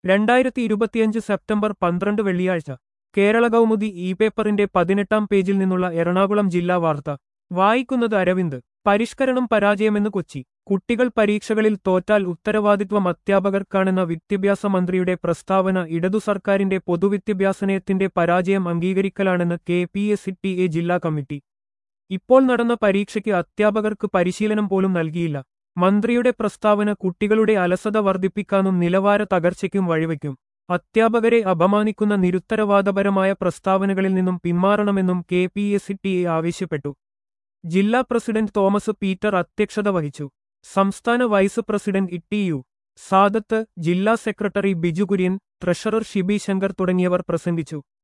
രണ്ടായിരത്തി ഇരുപത്തിയഞ്ച് സെപ്റ്റംബർ പന്ത്രണ്ട് വെള്ളിയാഴ്ച കേരള കൗമുദി ഇ പേപ്പറിന്റെ പതിനെട്ടാം പേജിൽ നിന്നുള്ള എറണാകുളം ജില്ലാ വാർത്ത വായിക്കുന്നത് അരവിന്ദ് പരിഷ്കരണം പരാജയമെന്ന് കൊച്ചി കുട്ടികൾ പരീക്ഷകളിൽ തോറ്റാൽ ഉത്തരവാദിത്വം അധ്യാപകർക്കാണെന്ന വിദ്യാഭ്യാസ മന്ത്രിയുടെ പ്രസ്താവന ഇടതു സർക്കാരിന്റെ പൊതുവിദ്യാഭ്യാസ നയത്തിന്റെ പരാജയം അംഗീകരിക്കലാണെന്ന് K P S T A ജില്ലാ കമ്മിറ്റി ഇപ്പോൾ നടന്ന പരീക്ഷയ്ക്ക് അധ്യാപകർക്ക് പരിശീലനം പോലും നൽകിയില്ല മന്ത്രിയുടെ പ്രസ്താവന കുട്ടികളുടെ അലസത വർദ്ധിപ്പിക്കാനും നിലവാര തകർച്ചയ്ക്കും വഴിവെക്കും അധ്യാപകരെ അപമാനിക്കുന്ന നിരുത്തരവാദപരമായ പ്രസ്താവനകളിൽ നിന്നും പിന്മാറണമെന്നും K P S T A ആവശ്യപ്പെട്ടു ജില്ലാ പ്രസിഡന്റ് തോമസ് പീറ്റർ അധ്യക്ഷത വഹിച്ചു സംസ്ഥാന vice president E U Sadath ജില്ലാ സെക്രട്ടറി ബിജു കുര്യൻ ട്രഷറർ ഷിബി ശങ്കർ തുടങ്ങിയവർ പ്രസംഗിച്ചു